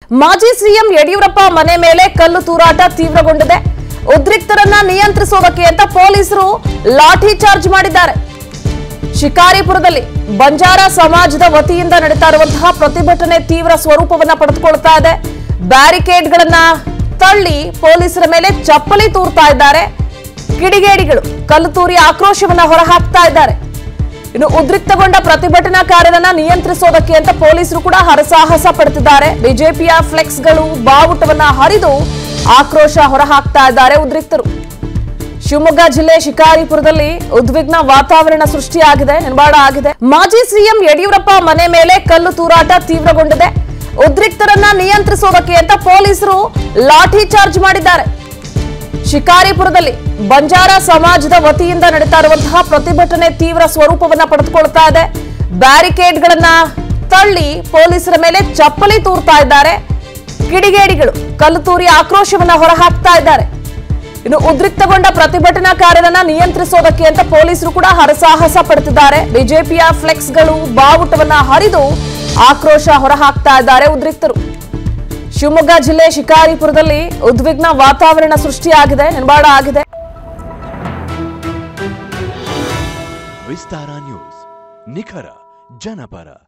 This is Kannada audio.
ಮಾಜಿ ಸಿಎಂ ಯಡಿಯೂರಪ್ಪ ಮನೆ ಮೇಲೆ ಕಲ್ಲು ತೂರಾಟ ತೀವ್ರಗೊಂಡಿದೆ ಉದ್ರಿಕ್ತರನ್ನ ನಿಯಂತ್ರಿಸೋದಕ್ಕೆ ಅಂತ ಪೊಲೀಸರು ಲಾಠಿ ಚಾರ್ಜ್ ಮಾಡಿದ್ದಾರೆ ಶಿಕಾರಿಪುರದಲ್ಲಿ ಬಂಜಾರ ಸಮಾಜದ ವತಿಯಿಂದ ನಡೀತಾ ಇರುವಂತಹ ಪ್ರತಿಭಟನೆ ತೀವ್ರ ಸ್ವರೂಪವನ್ನ ಪಡೆದುಕೊಳ್ತಾ ಇದೆ ಬ್ಯಾರಿಕೇಡ್ಗಳನ್ನ ತಳ್ಳಿ ಪೊಲೀಸರ ಮೇಲೆ ಚಪ್ಪಲಿ ತೂರ್ತಾ ಇದ್ದಾರೆ ಕಿಡಿಗೇಡಿಗಳು ಕಲ್ಲು ತೂರಿ ಆಕ್ರೋಶವನ್ನ ಹೊರಹಾಕ್ತಾ ಇದ್ದಾರೆ ಇನ್ನು ಉದ್ರಿಕ್ತಗೊಂಡ ಪ್ರತಿಭಟನಾಕಾರರನ್ನ ನಿಯಂತ್ರಿಸೋದಕ್ಕೆ ಅಂತ ಪೊಲೀಸರು ಕೂಡ ಹರಸಾಹಸ ಪಡುತ್ತಿದ್ದಾರೆ ಬಿಜೆಪಿಯ ಫ್ಲೆಕ್ಸ್ಗಳು ಬಾವುಟವನ್ನ ಹರಿದು ಆಕ್ರೋಶ ಹೊರಹಾಕ್ತಾ ಇದ್ದಾರೆ ಉದ್ರಿಕ್ತರು ಶಿವಮೊಗ್ಗ ಜಿಲ್ಲೆ ಶಿಕಾರಿಪುರದಲ್ಲಿ ಉದ್ವಿಗ್ನ ವಾತಾವರಣ ಸೃಷ್ಟಿಯಾಗಿದೆ ನಿರ್ಮಾಣ ಆಗಿದೆ ಮಾಜಿ ಸಿಎಂ ಯಡಿಯೂರಪ್ಪ ಮನೆ ಮೇಲೆ ಕಲ್ಲು ತೂರಾಟ ತೀವ್ರಗೊಂಡಿದೆ ಉದ್ರಿಕ್ತರನ್ನ ನಿಯಂತ್ರಿಸೋದಕ್ಕೆ ಅಂತ ಪೊಲೀಸರು ಲಾಠಿ ಚಾರ್ಜ್ ಮಾಡಿದ್ದಾರೆ ಶಿಕಾರಿಪುರದಲ್ಲಿ ಬಂಜಾರ ಸಮಾಜದ ವತಿಯಿಂದ ನಡೀತಾ ಇರುವಂತಹ ಪ್ರತಿಭಟನೆ ತೀವ್ರ ಸ್ವರೂಪವನ್ನ ಪಡೆದುಕೊಳ್ತಾ ಇದೆ ಬ್ಯಾರಿಕೇಡ್ಗಳನ್ನ ತಳ್ಳಿ ಪೊಲೀಸರ ಮೇಲೆ ಚಪ್ಪಲಿ ತೂರ್ತಾ ಇದ್ದಾರೆ ಕಿಡಿಗೇಡಿಗಳು ಕಲ್ಲು ತೂರಿ ಆಕ್ರೋಶವನ್ನ ಹೊರಹಾಕ್ತಾ ಇದ್ದಾರೆ ಇನ್ನು ಉದ್ರಿಕ್ತಗೊಂಡ ಪ್ರತಿಭಟನಾಕಾರರನ್ನ ನಿಯಂತ್ರಿಸೋದಕ್ಕೆ ಅಂತ ಪೊಲೀಸರು ಕೂಡ ಹರಸಾಹಸ ಪಡುತ್ತಿದ್ದಾರೆ ಬಿಜೆಪಿಯ ಫ್ಲೆಕ್ಸ್ಗಳು ಬಾವುಟವನ್ನ ಹರಿದು ಆಕ್ರೋಶ ಹೊರಹಾಕ್ತಾ ಇದ್ದಾರೆ ಉದ್ರಿಕ್ತರು ಶಿವಮೊಗ್ಗ ಜಿಲ್ಲೆ ಶಿಕಾರಿಪುರದಲ್ಲಿ ಉದ್ವಿಗ್ನ ವಾತಾವರಣ ಸೃಷ್ಟಿಯಾಗಿದೆ ನಿರ್ಮಾಣ ಆಗಿದೆ ವಿಸ್ತಾರ ನ್ಯೂಸ್ ನಿಖರ ಜನಪರ